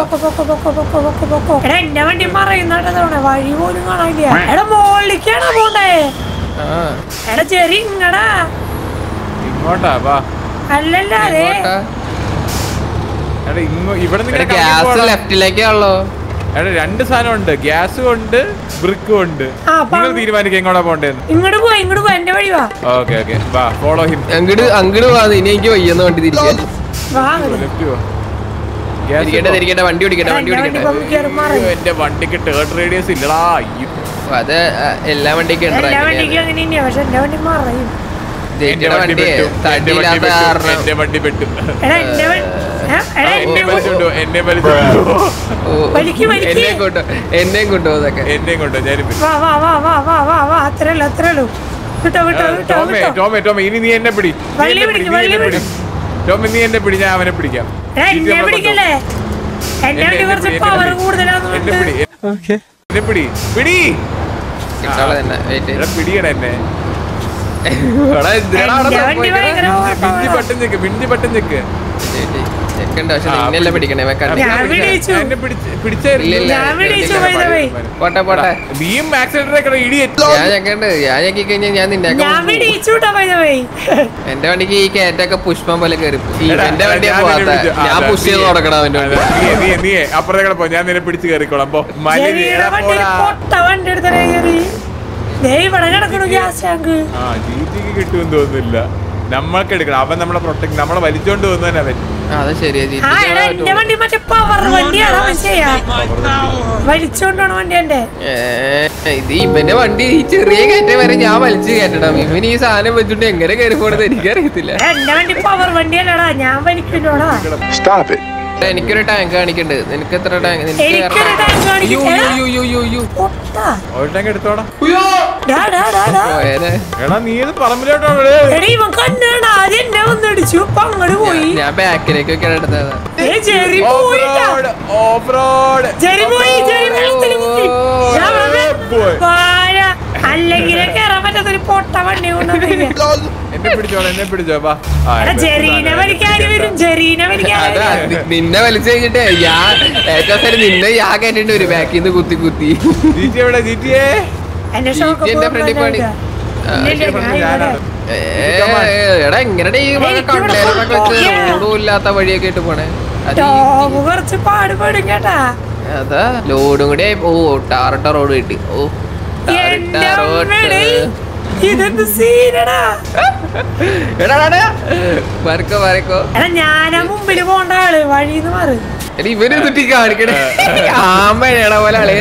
പൊക്കോ പൊക്കോ പൊക്കോ പൊക്കോ പൊക്കോ പൊക്കോ എടാ എന്റെ വണ്ടി മറയുന്നോട്ടെ വഴി പോലും കാണാനില്ല എടാ മോളിലേക്കാണോ പോണ്ടേ ആ എടാ ചെറി ഇങ്ങടാ ഇങ്ങോട്ടാ വാ അല്ലല്ല അതെ ഇങ്ങോട്ടാ? എടാ ഇങ്ങോ ഇവിടെ എടാ നിന്ന് ഗ്യാസ് ലെഫ്റ്റിലേക്കാണല്ലോ എടാ രണ്ട് സാധനം ഉണ്ട് ഗ്യാസും ഉണ്ട് ബ്രിക്കും ഉണ്ട് ആ, അപ്പൊ നിങ്ങൾ അങ്ങ് തീരുമാനിക്കുക എങ്ങോട്ടാ പോണ്ടേന്ന് ഇങ്ങോട്ട് പോ ഇങ്ങോട്ട് പോ എന്റെ വഴി വാ ഓക്കെ ഓക്കെ വാ ഫോളോ ഹിം അങ്ങട് അങ്ങട് പോവാതെ ഇനി എനിക്ക് വയ്യെന്ന് വണ്ടി തിരിക്കാൻ വാ അങ്ങട്. ലെഫ്റ്റ് പോ ഗ്യാസ് തിരിക്കട്ടെ തിരിക്കട്ടെ വണ്ടി ഓടിക്കട്ടെ വണ്ടി എന്റെ വണ്ടി ഓടിക്കട്ടെ ഇപ്പം കേറി മറയും എന്റെ വണ്ടിക്ക് ടേർട്ട് റേഡിയസ് ഇല്ലടാ അയ്യോ. അത് ആ, എല്ലാ വണ്ടിക്കും ഉണ്ട് എല്ലാ അങ്ങനെയാണ്. വണ്ടിക്കും അങ്ങനെ തന്നെയാ പക്ഷെ എന്റെ വണ്ടി മറയും എന്റെ ജയിക്കണ വണ്ടി വണ്ടിയെ പെട്ടു എന്റെ വണ്ടി തടിയില്ലാത്ത പെട്ടു കാരണം എന്റെ വണ്ടി പെട്ടു എടാ എന്റെ വണ്ടി ഏ? ആ, എടാ എന്നെ എന്റെ വലിച്ചോണ്ടോ എന്നെ വലിച്ചോണ്ടോ ഓ, വലിക്ക്, വലിക്ക്. എന്നെ കൊണ്ടോ എന്നെയും കൊണ്ടുപോകുന്നൊക്കെ എന്നെയും കൊണ്ടോ ഞാനും വാ വാ വാ വാ വാ വാ വാ അത്രേ ഉള്ളൂ അത്രേ ഉള്ളൂ വിട്ടോ വിട്ടോ വിട്ടോ ടോമേ വിട്ടോ ടോമേ ടോമേ ഇനി നീ എന്നെ പിടി നീ വള്ളി എന്നെ പിടിക്ക്, പിടി, നീ വള്ളി എന്നെ പിടി. ടോമേ നീ എന്നെ പിടി ഞാൻ അവനെ പിടിക്കാം എടാ ഇത് എന്നെ നമ്മൾ പിടിക്കല്ലേ എന്റെ വണ്ടി എന്നെ കുറച്ച് പിടി, പവർ എന്നെ കൂടുതലാന്ന് എന്നെ പിടി പറഞ്ഞിട്ട് എന്നെ പിടി പിടി കിട്ടാളെ തന്നെ വെയിറ്റ് എടാ പിടിയടാ എന്നെ എടാ എന്തിനാടാ അവിടെ എന്റെ വണ്ടി ഭയങ്കര മിഞ്ചി ഓട്ടമാ. പട്ടം ചെക്ക് മിഞ്ചി പട്ടം ചെക്ക് ചെക്കണ്ട പക്ഷെ ആ, നിന്നല്ല പിടിക്കണേ വെക്കാൻ ഞാൻ പിടിച്ചു. എന്നെ പിടിച്ച് പിടിച്ചായിരുന്നു ഇല്ല, ഇല്ല. ഞാൻ പിടിച്ചു ഇല്ല, by the way. പോട്ടെ പോട്ടെ നീയും ആക്സിഡന്റ് ഇടി ഞാൻ ചെക്കണ്ട് ഞാൻ ചെക്കി കഴിഞ്ഞാൽ ഞാൻ നിന്നെ ഞാൻ പിടിച്ചു വിട്ടോ by the way. എന്റെ വണ്ടിക്ക് ഈ കയറ്റൊക്കെ പുഷ്പം പോലെ കയറി എടാ, എന്റെ വണ്ടിയാ ഞാൻ പോവാത്ത നിന്നെ പിടിച്ചു. ഞാൻ അതാ, പുഷ് ചെയ്ത് നീ- കൊടുക്കണം അവന്റെ വണ്ടി അതാ, നീ നീ നീ അപ്പുറത്തേക്ക് പോ ഞാൻ നിന്നെ പിടിച്ച് കയറിക്കോളാം പോ മലരി ചെറിയുടെ എടാ, വണ്ടി ഒരു പോടാ. പൊട്ട വണ്ടി എടുത്തേ കയറി ദേ ഇവിടെ കിടക്കണു ഗ്യാസ് ടാങ്ക് ആ ജിജിക്ക് കിട്ടുമെന്ന് തോന്നുന്നില്ല നമ്മൾക്ക് എടുക്കണം അവൻ നമ്മളെ പ്രൊട്ടക്ട് നമ്മളെ വലിച്ചോണ്ട് പോകുന്നവൻ അവൻ ആ, അത് ശരിയാ ആ എടാ എന്റെ വണ്ടി മറ്റേ പവർ വണ്ടിയാണ് മനസ്സിലാ വലിച്ചോണ്ടാണ് വണ്ടി എന്റെ ഇത് ഇവന്റെ വണ്ടി ഈ ചെറിയ കയറ്റം വരെ ഞാൻ വലിച്ചു കയറ്റണം ഇവൻ ഈ സാധനം വെച്ചിട്ട് എങ്ങനെ കയറി പോണെന്ന് എനിക്കറിയത്തില്ല എടാ, എന്റെ വണ്ടി പവർ വണ്ടിയല്ലടാ ഞാൻ വലിക്കുന്നോടാ Stop it. എനിക്കൊരു ടാങ്ക് കാണിക്കുന്നുണ്ട് നിനക്ക് എത്ര ടാങ്ക് എനിക്കൊരു tank കാണിക്ക്. പൊട്ടാ ഒരു ടാങ്ക് എടുത്തോടാ ഡാ ഡാ ഡാ ഡാ എടാ നീ ഇത് പറമ്പിലോട്ടാണ് എടാ ഇവൻ കണ്ടാണ് ആദ്യം എന്നെ വന്നടിച്ചു ഇപ്പൊ അങ്ങോട്ട് പോയി ഞാൻ ബാക്കിലേക്ക് വെക്കാൻ എടുത്തത് ഏ ജെറി പോയിട്ടാ ഓഫ് റോഡ് ജെറി പോയി ജെറി വെള്ളത്തിൽ മുക്കി ഞാൻ ഇവിടെ പോയി. വാഴ അല്ലെങ്കിൽ കേറാൻ പറ്റാത്തൊരു പൊട്ട വണ്ടി കൊണ്ടുവന്നില്ല എന്നെ പിടിച്ചോളെ എന്നെ പിടിച്ചോ വാ ആ, എടാ എന്നെ ജെറീനെ വലിക്കാൻ വരും ജെറീനെ വലിക്കാൻ അതാ വരും. നി- നിന്നെ വലിച്ചു കഴിഞ്ഞിട്ട് ഞാൻ ഏറ്റവും സ്ഥലം നിന്നെ ഞാൻ കയറ്റിട്ട് ഒരു ബാക്കിൽ നിന്ന് കുത്തി കുത്തി ജിറ്റി എവിടെ ജിറ്റിയെ എന്റെ ഷോക്ക് എന്റെ ഫ്രണ്ടിൽ പണി ഞാനാണ് ഏ, എടാ എങ്ങനെ ഈ ഏയ്, ഇവിടെ കണ്ടെയ്നറൊക്കെ വെച്ച് പോക്കിയാ. റോഡും ഇല്ലാത്ത വഴിയൊക്കെ ഇട്ട് പോണേ അത് ഈ- ടോപ്പ് കുറച്ച് പാടുപെടും കേട്ടാ അതാ ലോഡും കൂടി ആയി- ഓ ടാറിട്ട റോഡ് കിട്ടി ഓ ടാറിട്ട എന്റെ റോഡ് അമ്മേടെ, ഇതെന്ത് സീനടാ എടാ എടാ, എടാ. വരക്കോ വരക്കോ എടാ ഞാനാ മുമ്പില് പോണ്ട ആള് വഴിന്ന് മാറ് എടാ ഇവന് തുട്ടി കാണിക്കണേ ആമ്പഴയുടെ പോലെ ആള്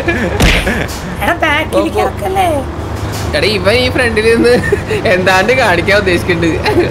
എടാ ബാക്കിൽ കിടക്കല്ലേ എടാ ഇവൻ ഈ ഫ്രണ്ടിൽ നിന്ന് എന്താണ്ട് കാണിക്കാൻ ഉദ്ദേശിക്കുന്നുണ്ട്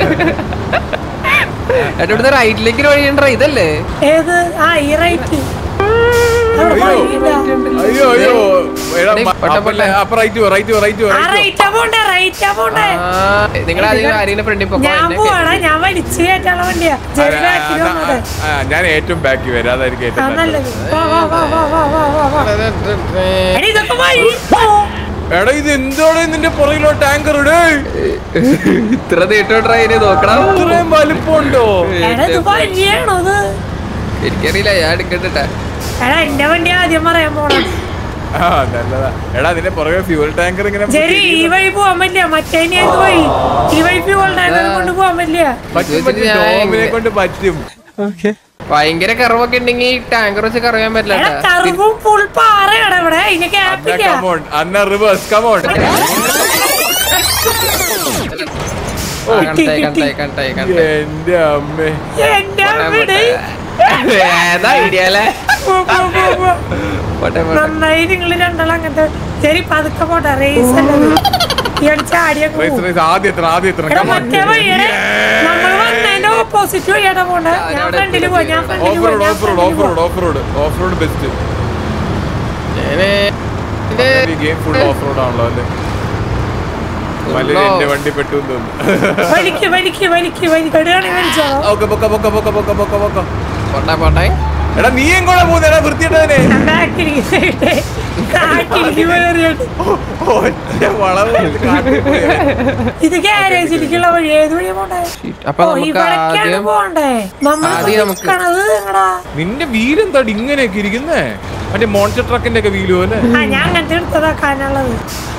എടാ ഇവിടുന്ന് റൈറ്റിലേക്ക് ഒരു വഴിയുണ്ടോ ഇതല്ലേ ഏത് ആ ഈ റൈറ്റ് അവിടെ വഴിയില്ല. അയ്യോ അയ്യോ എടാ ഡേയ്, മ- പൊട്ടെ, അപ്പൊ പൊട്ടെ. അപ്പൊ റൈറ്റ് പോ റൈറ്റ് പോ റൈറ്റ് പോ ആ റൈറ്റ് റൈറ്റാ പോണ്ടേ റൈറ്റാ പോണ്ടേ നിങ്ങൾ ആരെങ്കിലും ആരെങ്കിലും ഫ്രണ്ടിൽ പൊക്കോ ഞാൻ എന്നെ പോവാടാ കയറ്റി. ഞാൻ വലിച്ചു കയറ്റാനുള്ള വണ്ടിയാ ജെറി ബാക്കിൽ വന്നത് ഞാൻ ഏറ്റവും ബാക്കി വരാം അതായിരിക്കും ആ ഏറ്റവും നല്ലത് നല്ലത് വാ വാ വാ വാ വാ വാ വാ വാ എടാ ഇതൊക്കെ വഴി പോ. എടാ ഇത് എന്തോടെ നിന്റെ പുറകിലോ ടാങ്കർ ഇടേ ഇത്ര നീട്ടോ ട്രെയിന് നോക്കണം ഇത്രയും വലിപ്പമുണ്ടോ എടാ ഇത് വഴിയാണോ ഇത് എനിക്കറിയില്ല ഞാൻ എടുക്കണ്ടാ എടാ എന്റെ വണ്ടി ആദ്യം പറയാൻ പോണം ആ നല്ലതാ എടാ നിന്റെ പുറകെ ഫ്യൂൽ ടാങ്കർ ഇങ്ങനെ ശരി ഈ വഴി പോവാൻ പറ്റില്ല മറ്റേ ഇനി ഏത് വഴി ഈ വഴി ഫ്യൂൾ ടാങ്കർ കൊണ്ട് പോവാൻ പറ്റില്ല പറ്റും പറ്റും ഞാൻ ടോമിനെ എങ്ങനെ- കൊണ്ട് പറ്റും ഭയങ്കര കറവൊക്കെ ഉണ്ടെങ്കിൽ ടാങ്കർ വെച്ച് കറയാൻ പറ്റില്ല എടാ കേട്ടാ. കറുവും ഫുൾ പാറയാണ് ഇവിടെ ഇതിന് ക്യാപ്പില്ല കമോൺ അന്ന റിവേഴ്സ് കമോൺ ആ, കണ്ടായി കണ്ടായി കണ്ടായി കണ്ടായി എന്റെ അമ്മേ എന്റെ അവിടെ ഏതാ ഐഡിയ അല്ലേ പോട്ടെ പോട്ടെ നന്നായി നിങ്ങൾ രണ്ടാളും അങ്ങനത്തെ ശരി പതുക്കെ പോട്ടെ റേസ് അല്ലത് ഇയാൾ ചാടിയൊക്കെ റൈസ് പോകും റൈസ് ആദ്യം എത്ര ആദ്യം എത്ര എടാ മറ്റേ വഴിയുടെ നമ്മൾ വന്നതിന്റെ ഓപ്പോസിറ്റ് വഴിയാട്ടാ പോണ്ടേ ഞാൻ ഫ്രണ്ടില് പോയി ഞാൻ ഫ്രണ്ടില് ഓഫ് പോയി റോഡ് ഞാൻ ഓഫ് റോഡ് ഫ്രണ്ടില് ഓഫ് പോയി road off road off road best ഞാന് ഇത് ഈ ഗെയിം ഫുൾ ഓഫ് റോഡ് ആണല്ലോ അല്ലേ മല്ലി എന്റെ വണ്ടി പെട്ടു എന്ന് തോന്നുന്നു വലിക്ക് വലിക്ക് വലിക്ക് വലിക്ക് എവിടെയാണ് വലിച്ചോ ഓക്കെ പൊക്ക പൊക്ക പൊക്ക പൊക്ക പൊക്ക പൊക്ക പോട്ടെ പോട്ടെ എടാ നീ എങ്ങോട്ടാ പോകുന്നത് എടാ വൃത്തിയിട്ടവനെ ബാക്കിലിരിക്കട്ടെ കാട്ടിലേക്ക് വേറിയിട്ട് ഒറ്റ വളവ് കൊണ്ട് കാട്ടിൽ പോയി അവൻ. ഇത് ഗ്യാരേജിലേക്കുള്ള വഴി ഏത് വഴിയാ പോണ്ടേ അപ്പൊ ഓ നമുക്ക് ഇവിടേക്കാണ് ആദ്യം പോണ്ടേ നമ്മൾ ആദ്യം നമുക്ക് നിക്കണത് എങ്ങടാ നിന്റെ വീലെന്താടി ഇങ്ങനെയൊക്കെ ഇരിക്കുന്നേ മറ്റേ മോൺസ്റ്റർ ട്രക്കിന്റെ ഒക്കെ വീല് പോലെ ആ ഞാൻ അങ്ങനത്തെ എടുത്തതാക്കാനുള്ളത്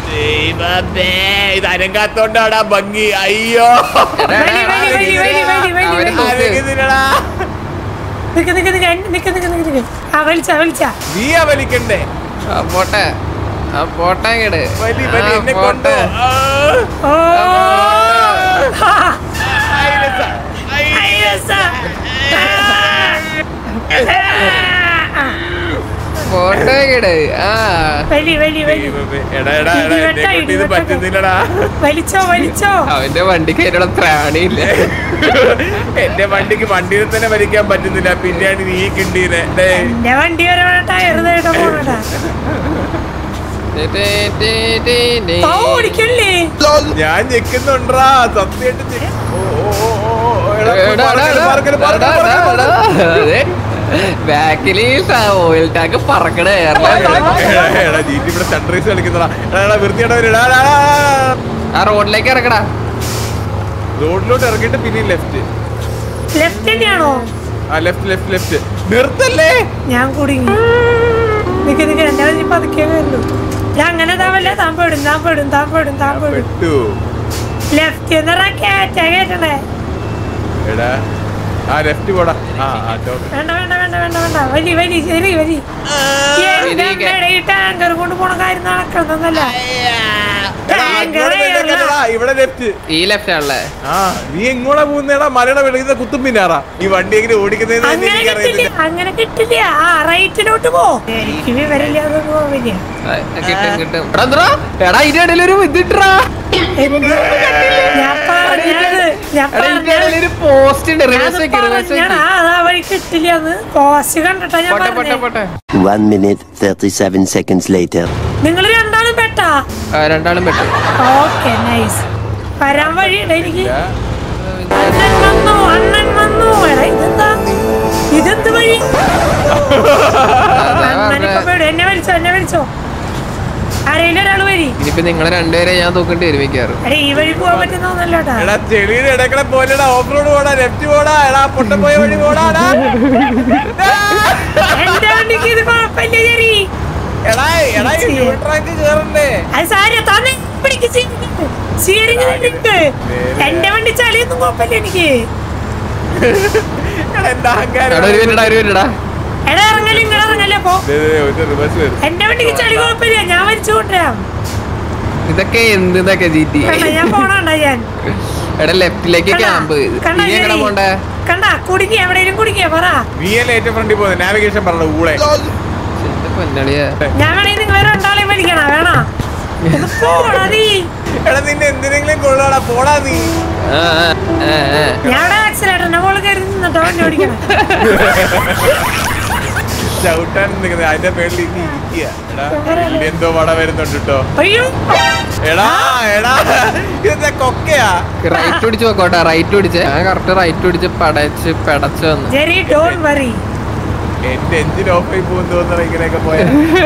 ഇത് അനങ്ങാത്തോണ്ടാടാ ഭംഗി അയ്യോ എടാ, വലി, വലി, വലി, വലി, വലി, വലി, അവര് വലി. നോക്ക്. അനങ്ങുന്നില്ലടാ. നിക്ക് നിക്ക് നിക്ക് എൻ- നിക്ക് നിക്ക് നിക്ക് നിക്ക് ആ വലിച്ച വലിച്ച നീയാ വലിക്കണ്ടേ ആ, പോട്ടെ ആ പോട്ടെ ഇങ്ങട് വലി വലി ആ, എന്നെ പോട്ടെ കൊണ്ടോ ആ. ഓ ഹാ. ഐരസ, ഐ. ഐരസ. ആ. പോട്ടെ ഇങ്ങട് ആ വലി വലി വലി ദൈവമേ. എടാ എടാ എടാ എന്നെ കൊണ്ട് ഇത് പറ്റുന്നില്ലടാ വലിച്ചോ വലിച്ചോ അവന്റെ വണ്ടിക്ക് അതിനുള്ള ത്രാണിയില്ല എന്റെ വണ്ടിക്ക് വണ്ടിയിൽ തന്നെ വലിക്കാൻ പറ്റുന്നില്ല പിന്നെയാണ് നീ കിണ്ടീനെ എന്റെ വണ്ടി വരെ ടയർ തേടാ പോണടാ ഓ ഓടിക്കല്ലേ ഞാൻ ഞെക്കുന്നുണ്ടാ സത്യമായിട്ട് ഞെക്ക്- ഓ, ഓ, ഓ, ഓ, ഓ, എടാ, എടാ, എടാ, പറക്കല്, എടാ, പറക്കല്, പറക്കല്, എടാ, എടാ, പറക്കല്, എടാ. അതെ. ബാക്കില് ഓയിൽ ടാങ്ക് പറക്കണ എയർലൈൻ എടാ, എടാ, ജീറ്റി ഇവിടെ സൺറൈസ് കളിക്കുന്നടാ എടാ എടാ വൃത്തിയായിട്ട് എടാ എടാ, എടാ, എടാ. ആ റോഡിലേക്ക് ഇറക്കടാ റോഡിലോട്ട് ഇറങ്ങിയിട്ട് പിന്നെ ലെഫ്റ്റ് ലെഫ്റ്റ് തന്നെയാണോ ആ ലെഫ്റ്റ് ലെഫ്റ്റ് ലെഫ്റ്റ് നിർത്തല്ലേ ഞാൻ കുടുങ്ങി നിക്ക് നിക്ക് എന്റെ വണ്ടി പതുക്കെ വരുള്ളൂ ഞാൻ അങ്ങനെ താവല്ലേ താൻ പെടും താൻ പെടും താൻ പെടും താൻ പെടും പെട്ടു ലെഫ്റ്റ് എന്നറാ കേറ്റ കേറ്റണേ എടാ ആ ലെഫ്റ്റ് പോടാ ആ ആ ചോക്ക് വേണ്ട വേണ്ട വേണ്ട വേണ്ട വേണ്ട വലി വലി ശരി വലി എന്റെ ഇരിക്കെ. അമ്മേടെ ഈ ടാങ്കർ കൊണ്ട് പോണ കാര്യം നടക്കുന്നല്ല എടാ, അങ്ങോട്ട് നിന്നേക്കല്ലടാ, ഇവിടെ ലെഫ്റ്റ് ഈ ലെഫ്റ്റ് ആണല്ലേ ആ നീ എങ്ങോട്ടാ പോകുന്നേടാ മലയുടെ വെളിക്കുന്ന കുത്തും പിന്നാറാ ഈ വണ്ടി എങ്ങനെ ഓടിക്കുന്നതെന്ന് തന്നെ അങ്ങനെ കിട്ടില്ല എനിക്കറിയത്തില്ല അങ്ങനെ കിട്ടില്ല ആ റൈറ്റിലോട്ട് പോ എനിക്ക് വിവരമില്ല അതൊന്നും പോവില്ല ആ, കിട്ടും കിട്ടും എടാ, എന്തെടാ? എടാ ഇതിന്റെ ഇടയിൽ ഒരു ഇതിട്ടാ എന്ത്? ഞാൻ പറഞ്ഞത് ഞാൻ എടാ ഇതിന്റെ ഇടയിൽ പറഞ്ഞത് ഒരു പോസ്റ്റ് ഉണ്ട് റിവേഴ്സ് ഞാനത് വെക്ക് റിവേഴ്സ് പറഞ്ഞതാ, വെക്ക് അതാ വഴി കിട്ടില്ലെന്ന് പോസ്റ്റ് കണ്ടിട്ടാ ഞാൻ പോട്ടെ പോട്ടെ പറഞ്ഞത് പോട്ടെ One minute, 37 seconds later. നിങ്ങൾ രണ്ടാളും പെട്ടാ ആ, രണ്ടാളും പെട്ടു ഓക്കെ നൈസ് വരാൻ വഴിയുണ്ട് എനിക്ക് ഇല്ല. അണ്ണൻ വന്നു അണ്ണൻ വന്നു എടാ ഇതെന്താ ഇതെന്ത് വഴി അണ്ണനിപ്പോ പേടി എന്നെ വലിച്ചോ എന്നെ വലിച്ചോ ആരെങ്കിലും ഒരാൾ വരി ഇനിയിപ്പോ നിങ്ങളെ രണ്ടുപേരെ ഞാൻ തൂക്കേണ്ടി വരും മിക്കവാറും എടാ ഈ വഴി പോകാൻ പറ്റുന്നോന്നല്ലോട്ടാ എടാ ചെളിയുടെ ഇടക്കളെ പോലെടാ ഓഫ് റോഡ് പോടാ ലെഫ്റ്റ് പോടാ എടാ പൊട്ട പോയ വഴി പോടാ എന്റെ വണ്ടിക്ക് ഇത് കുഴപ്പമില്ല ചെറി എടാ എടാ ഈ ന്യൂട്രാക്ക് കേറണ്ടേ അത് സാരിയ തന്നെ പിടിക്ക് സീരിങ് നിന്നിട്ട് എന്റെ വണ്ടി ചളിയൊന്നും കുഴപ്പമില്ല എനിക്ക് എടാ എന്താ അഹങ്കാരം എടാ ഒരു മിനിറ്റ് ഒരു മിനിറ്റ് എടാ ഇറങ്ങല് ഇങ്ങനെ ഇറങ്ങല്ലേ പോ ദേ, ദേ, ദേ, ഒരു റിവേഴ്സ് വരും എന്റെ വണ്ടിക്ക് ചളി കുഴപ്പമില്ല ഞാൻ വലിച്ചു കൊണ്ടുവരാം ഇതൊക്കെ എന്ത് ഇതൊക്കെ ജി ടി കണ്ട ഞാൻ പോണണ്ട ഞാൻ എടാ ലെഫ്റ്റിലേക്ക് ക്യാമ്പ് കണ്ട ഇനി എങ്ങനെ പോണ്ടേ കണ്ട കുടുങ്ങി എവിടെയും കുടുങ്ങിയ പറ നീയല്ലേ ഏറ്റവും ഫ്രണ്ടിൽ പോകുന്നത് നാവിഗേഷൻ പറഞ്ഞ ഊളെ എന്റെ പൊന്നളിയാ ഞാൻ വേണമെങ്കിൽ നിങ്ങൾ രണ്ടാളെയും വലിക്കണ വേണ പോടാ നീ എടാ നിന്നെ എന്തിനെങ്കിലും കൊള്ളാടാ പോടാ നീ ആ, ആ, ആ, ആ. ഞാൻ ഇവിടെ ആക്സിലേറ്ററിന്റെ മോള് കയറി നിന്നിട്ടോ വണ്ടി ഓടിക്കണം ചവിട്ടാൻ നിൽക്കുന്നത് അതിന്റെ പേരിൽ ഇനി ഇരിക്കുക എടാ ഇനി എന്തോ വട വരുന്നുണ്ട് കേട്ടോ അയ്യോ എടാ എടാ ഇതെന്താ കൊക്കയാ റൈറ്റ് പിടിച്ച് നോക്കോട്ടെ റൈറ്റ് പിടിച്ച് ഞാൻ കറക്റ്റ് റൈറ്റ് പിടിച്ച് പടച്ച് പടച്ച് വന്നു ജെറി ഡോൺ വറി എന്റെ എഞ്ചിൻ ഓഫ് ആയി പോകും തോന്നണ ഇങ്ങനെയൊക്കെ പോയ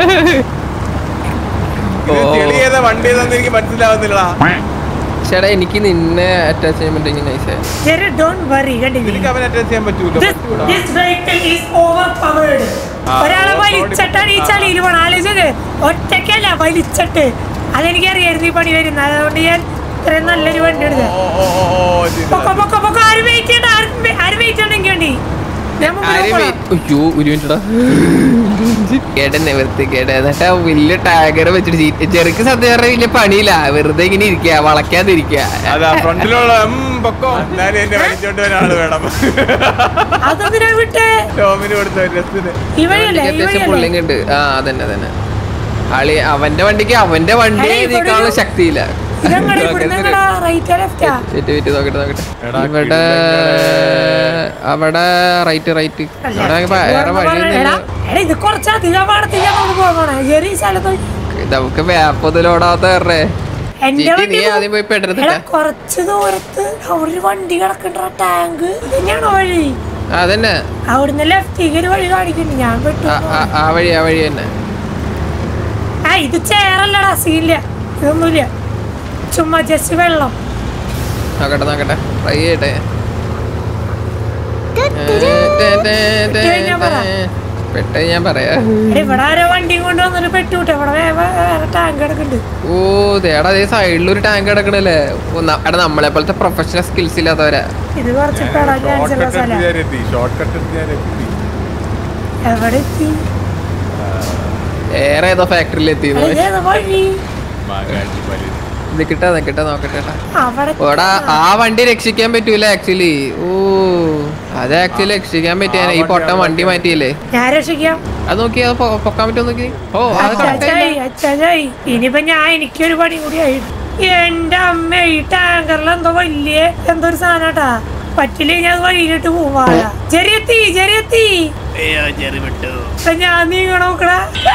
ഇത് ഓ. ചെളി ഏതാ വണ്ടി ഏതാന്ന് എനിക്ക് മനസ്സിലാവുന്നില്ലടാ ചേട്ടാ എനിക്ക് നിന്നെ അറ്റാച്ച് ചെയ്യാൻ പറ്റുമെങ്കിൽ നൈസ് ജെറി ഡോൺ വറി കണ്ടില്ലേ എനിക്ക് അവൻ അറ്റാച്ച് ചെയ്യാൻ പറ്റൂല This, this vehicle is overpowered. ആ, ഒരാളെ ഓ, വലിച്ചിട്ടാണ് ഈ ആ. ചളിയിൽ പോണ ആലോചിച്ചത് ഒറ്റയ്ക്കല്ല വലിച്ചിട്ട് അതെനിക്കറിയായിരുന്നു ഈ പണി വരുന്നത് അതുകൊണ്ട് ഞാൻ ഇത്രയും നല്ലൊരു വണ്ടി എടുത്തത് ഓ ഓ ഓ ഓ ചെയ്തു. പൊക്കോ പൊക്കോ പൊക്കോ ആരും വെയിറ്റ് ചെയ്യണ്ട ആരും വെ- ആരും വെയിറ്റ് ചെയ്യണമെങ്കിൽ വേണ്ടി ഞാൻ മുമ്പിൽ ആരെയും പോണം. wait- അയ്യോ ഒരു മിനിറ്റടാ കേട്ടെന്നെ വെറുതെ കേട്ടെ എന്നിട്ട് ആ വലിയ ടാഗർ വെച്ചിട്ട് ചീ- ചെറുക്ക് സത്യം പറഞ്ഞാൽ വലിയ പണിയില്ല വെറുതെ ഇങ്ങനെ ഇരിക്കുക വളയ്ക്കാതിരിക്കുക അതാ ഫ്രണ്ടിലുള്ള ഉം, പൊക്കോ എന്നാലും എന്നെ വലിച്ചോണ്ട് ഒരാള് വേണം അതെന്തിനാ വിട്ടേ ടോമിന് കൊടുത്ത രസത്തിന് ഈ വഴിയല്ലേ ഈ അത്യാവശ്യം വഴിയല്ലേ പുള്ളിങ് ഉണ്ട് ആ അതന്നെ അതന്നെ ആളി അവന്റെ വണ്ടിക്ക് അവന്റെ വണ്ടി എടേ, ഇവിടെ ഇതിക്കാനുള്ള ഒരു- ശക്തിയില്ല ഇതെങ്ങനെ ഇവിടുന്ന് എങ്ങടാ റൈറ്റാ ലെഫ്റ്റാ വെയിറ്റ് വെയിറ്റ് നോക്കട്ടെ നോക്കട്ടെ എടാ, ഇവിടെ കിടുലങ്ങളെ. അവിടെ റൈറ്റ് റൈറ്റ് അവിടെ വേറെ വഴിയൊന്നുമില്ല എടാ എടാ, ഇത് കുറച്ചധികം പാടത്തില്ല നമുക്ക് പോകണേ ചെറിയ സ്ഥലത്ത് നമുക്ക് വേപ്പതിലോടാത്ത പറഞ്ഞേ എന്റെ ചേച്ചി, വണ്ടി നീ പോ- ആദ്യം പോയി പെട്ടെന്ന് എടാ, കുറച്ച് ദൂരത്ത് അവിടെ ഒരു വണ്ടി കിടക്കണ്ട ടാങ്ക് ഇത് തന്നെയാണോ വഴി അതന്നെ അവിടുന്ന് ലെഫ്റ്റിക്ക് ഒരു വഴി കാണിക്കുന്നു ഞാൻ പെട്ടു ആ- ആ- ആ വഴി ആ വഴി തന്നെ ആ ഇത് ചേറല്ലടാ സീനില്ല ഇതൊന്നുമില്ല ചുമ്മാ ജസ്റ്റ് വെള്ളം നോക്കട്ടെ നോക്കട്ടെ ട്രൈ ചെയ്യട്ടെ കഴിഞ്ഞാ പറ. പെട്ടെന്ന് ഞാൻ പറയാ എടി, ഇവിടെ ആരോ വണ്ടിയും കൊണ്ട് വന്നിട്ട് പെട്ടുവിട്ടെ ഇവിടെ വേ- വേ- വേറെ ടാങ്ക് കിടക്കുന്നുണ്ട് ഓ ദേടാ അതേ സൈഡിൽ ഒരു ടാങ്ക് കിടക്കണല്ലേ ഓ, ന- എടാ നമ്മളെ പോലത്തെ പ്രൊഫഷണൽ സ്കിൽസ് ഇല്ലാത്തവരാ ഇത് കുറച്ച് പെടാൻ ഷോർട്ട് ചാൻസ് ഉള്ള കട്ട് സ്ഥലം ഞാൻ എത്തി ഷോർട്ട് കട്ട് ഞാൻ എത്തി എവിടെ എത്തി വേറെ ഏതോ ഫാക്ടറിയിൽ എത്തിയെന്ന് എടി, ഇതേതാ വഴി മാങ്ങാണ്ടി മലി നിക്കട്ടെ നിക്കട്ടെ നോക്കട്ടെ ട്ടാ. അവിടെ ഓടാ ആ വണ്ടി രക്ഷിക്കാൻ പറ്റൂല ആക്ച്വലി ഓ അത് ആക്ച്വലി രക്ഷിക്കാൻ പറ്റിയ ഈ പൊട്ടൻ വണ്ടി മാറ്റിയില്ലേ ഞാൻ രക്ഷിക്കാം അത് നോക്കി അത് പൊ- പൊക്കാൻ പറ്റുമോ നോക്കി ഓ അത് correct അച്ചാച്ചായി ആയില്ല. അച്ചാച്ചായി ഇനിയിപ്പൊ ഞാൻ എനിക്കൊരു പണി കൂടി ആയി എന്റെ അമ്മ ഈ ടാങ്കറിൽ എന്തോ വലിയ എന്തോ ഒരു സാധനട്ടാ പറ്റില്ല ഞാൻ അത് വഴിയിലിട്ട് പോവാ ചെറിയെത്തി ചെറിയെത്തി ഇപ്പൊ ഞാൻ നീങ്ങണ നോക്കടാ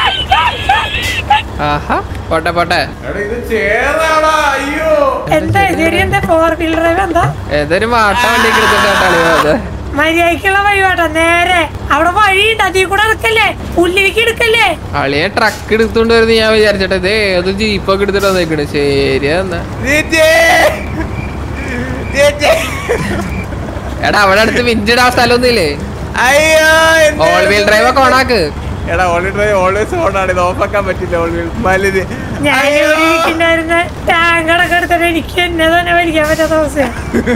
ആഹാ പോട്ടെ പോട്ടെ എടാ ഇത് ചേറാടാ അയ്യോ എന്താ ചെറിയ എന്താ ഫോർ വീലർ ഡ്രൈവ് എന്താ ഏതൊരു മാട്ട വണ്ടി എടുത്തിട്ടാണ് അത് മര്യാദക്കുള്ള വഴി വേട്ടാ നേരെ അവിടെ വഴിയുണ്ട് അതിൽ കൂടെ എടുക്കല്ലേ പുല്ലിലേക്ക് എടുക്കല്ലേ അളിയെ ട്രക്ക് എടുത്തോണ്ട് വരുന്ന ഞാൻ വിചാരിച്ചട്ടെ ഇതേ ഏത് ജീപ്പൊക്കെ എടുത്തിട്ട് വന്നേക്കണ് ശരിയാ എന്നാ ചേച്ചേ ചേച്ചേ എടാ അവിടെ അടുത്ത് വിഞ്ചിടാ സ്ഥലമൊന്നും ഇല്ലേ അയ്യോ എന്റെ ഓൾ വീൽ ഡ്രൈവ് ഒക്കെ ഓണാക്ക് എടാ ഓൾ ഡ്രൈവ് ഓൾവേസ് ഓൺ ആണ് ഇത് ഓഫ് ആക്കാൻ പറ്റില്ല ഓൾ വീൽ വലുത് ഞാൻ ഇവിടെ ഇരിക്കുന്നായിരുന്ന ടാങ്കടൊക്കെ എടുത്തിട്ട് എനിക്ക് എന്നെ തന്നെ വലിക്കാൻ പറ്റാത്ത അവസ്ഥയാണ്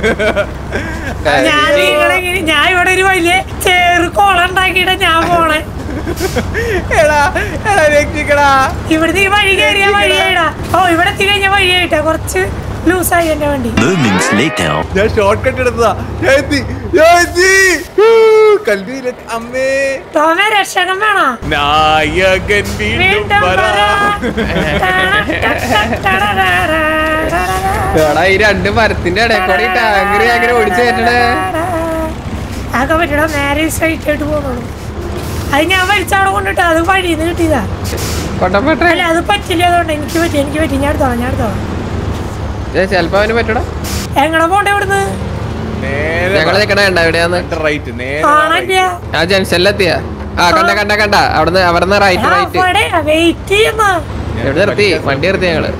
ഞാൻ നിങ്ങളെങ്ങനെ ഞാൻ ഇവിടെ ഒരു വലിയ ചേറ് കോളം ഉണ്ടാക്കിയിട്ട് ഞാൻ പോണേ എടാ എടാ രക്ഷിക്കടാ ഇവിടുന്ന് ഈ വഴി കയറിയ വഴിയായിടാ ഓ ഇവിടെ എത്തി കഴിഞ്ഞ വഴിയായിട്ടാ കുറച്ച് ലൂസായി എന്റെ വണ്ടി Moments later. ഞാൻ ഷോർട്ട് കട്ട് എടുത്തതാ ഞാൻ എത്തി ഞാൻ എത്തി കൽവിയിലെത്തി അമ്മേ തോമ രക്ഷകം വേണോ നായകൻ വീണ്ടും വീണ്ടും വരാ എടാ ഈ രണ്ട് മരത്തിന്റെ ഇടയിൽ കൂടി ടാങ്കർ അങ്ങനെ ഓടിച്ചു കയറ്റണേ അതൊക്കെ പറ്റണോ നേരെ സ്ട്രൈറ്റ് ആയിട്ട് പോകണുള്ളൂ അത് ഞാൻ വലിച്ചവിടെ കൊണ്ടിട്ട് അത് വഴിയിൽ നിന്ന് കിട്ടിയതാ കൊട്ടപ്പെട്ടെ അല്ല അത് പറ്റില്ല അതുകൊണ്ട് എനിക്ക് പറ്റി എനിക്ക് പറ്റി ഞാൻ എടുത്തോളാം ഞാൻ എടുത്തോളാം ചെലപ്പോ അവന് പറ്റണം എങ്ങനെ പോണ്ടേ ഇവിടുന്ന് നേരെ ഞങ്ങള് നിക്കണ കണ്ട എവിടെയാന്ന് റൈറ്റ് നേരെ കാണാനില്ല ആ ജംഗ്ഷനിലെത്തിയ ആ കണ്ട കണ്ട കണ്ട അവിടുന്ന് അവിടുന്ന് റൈറ്റ് റൈറ്റ് അവിടെ വെയിറ്റ് ചെയ്യുന്ന എവിടെ നിർത്തി വണ്ടി നിർത്തി ഞങ്ങള്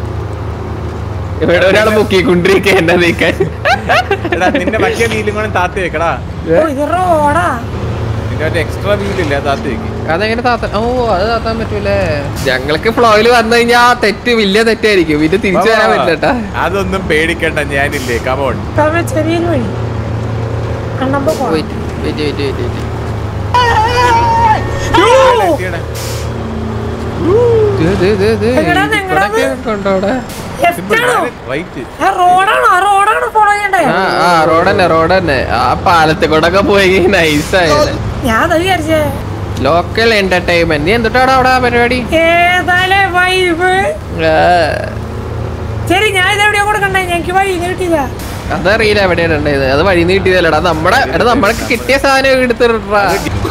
ഇവിടെ ഒരാള് മുക്കിക്കൊണ്ടിരിക്കുക എന്നെ നീക്കാൻ എടാ നിന്റെ മറ്റേ വീലും കൂടെ താത്തി വെക്കടാ ഓ ഇത് റോഡാ നിന്റെ മറ്റേ എക്സ്ട്രാ വീലില്ല താത്തി വെക്ക് അതെങ്ങനെ താത്താൻ ഓ അത് താത്താൻ പറ്റൂലേ ഞങ്ങൾക്ക് ഫ്ലോയിൽ വന്നു കഴിഞ്ഞാ ആ തെറ്റ് വലിയ തെറ്റായിരിക്കും ഇത് തിരിച്ചു വരാൻ പറ്റില്ലട്ടാ അതൊന്നും പേടിക്കണ്ട ഞാനില്ലേ കമോൺ തോമ ചെറിയൊരു വഴി അണ്ണമ്പോ പോവാം. Wait wait wait wait wait എങ്ങടാന്ന്, എങ്ങടാന്ന്? കൊണ്ടോടെ Left ആണോ റൈറ്റ് ആ റോഡാണോ ആ റോഡാണോ ഫോളോ ചെയ്യണ്ടേ ആ ആ റോഡ് തന്നെ റോഡ് തന്നെ ആ പാലത്തിൽ കൂടെ ഒക്കെ പോയി നൈസ് ആയത് ഞാൻ അത് വിചാരിച്ചേ ലോക്കൽ എന്റർടൈൻമെന്റ് നീ എന്തുട്ടാടാ അവിടെ പരിപാടി ഏതായാലേ വൈബ് ആ, ശരി ഞാൻ ഇത് എവിടെയാ കൊടുക്കണ്ടേ ഞങ്ങക്ക് വഴി കിട്ടിയതാ അതറിയില്ല എവിടെയാണ് ഉണ്ടായത് അത് വഴി നീട്ടിയതല്ലടാ നമ്മുടെ എടാ നമ്മൾക്ക് കിട്ടിയ സാധനം എടുത്തിട്ടാ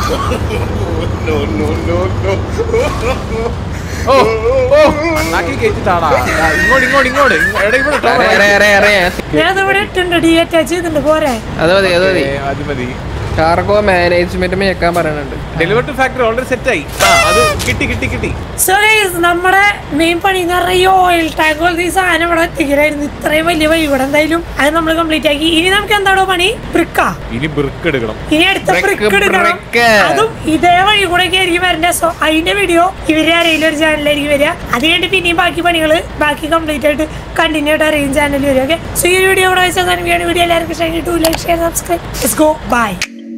ഓ ഓ അണ്ണാക്കി കയറ്റിട്ടാടാ ഇങ്ങോട്ട് ഇങ്ങോട്ട് ഇങ്ങോട്ട് ഇങ്ങോ- എടാ ഇവിടെ ഇട്ടോ. ഞാൻ അത് ഇവിടെ ഇട്ടുണ്ട് ഡി അറ്റാച്ച് ചെയ്തിട്ടുണ്ട് പോരെ അത് മതി അത് മതി ഏ, അത് മതി കാർഗോ മാനേജ്മെന്റ് ഞെക്കാൻ പറയുന്നുണ്ട് deliver to factory already set ആയി ആ അത് കിട്ടി കിട്ടി കിട്ടി സോ ഗൈസ് നമ്മുടെ മെയിൻ പണി എന്ന് പറഞ്ഞാൽ ഈ ഓയിൽ ടാങ്ക് പോലത്തെ ഈ സാധനം ഇവിടെ എത്തിക്കലായിരുന്നു ഇത്രയും വലിയ വഴി ഇവിടെ എന്തായാലും അത് നമ്മൾ കംപ്ലീറ്റ് ആക്കി ഇനി നമുക്ക് എന്താണോ പണി ബ്രിക്കാ ഇനി ബ്രിക്ക് എടുക്കണം ഇനി അടുത്ത Brick, ബ്രിക്ക് എടുക്കണം brick. അതും ഇതേ വഴി കൂടെ ഒക്കെ ആയിരിക്കും വരേണ്ട സോ അതിന്റെ വീഡിയോ ഇവരെ ആരെങ്കിലും ഒരു ചാനലിലായിരിക്കും വരിക അത് കഴിഞ്ഞിട്ട് പിന്നെയും ബാക്കി പണികൾ ബാക്കി കംപ്ലീറ്റ് ആയിട്ട് കണ്ടിന്യൂ ആയിട്ട് അറിയും ചാനലിൽ വരും ഓക്കെ സോ ഈ വീഡിയോ ഇവിടെ വെച്ചാൽ വീഡിയോ എല്ലാവർക്കും ഇഷ്ടമായി like share subscribe let's go by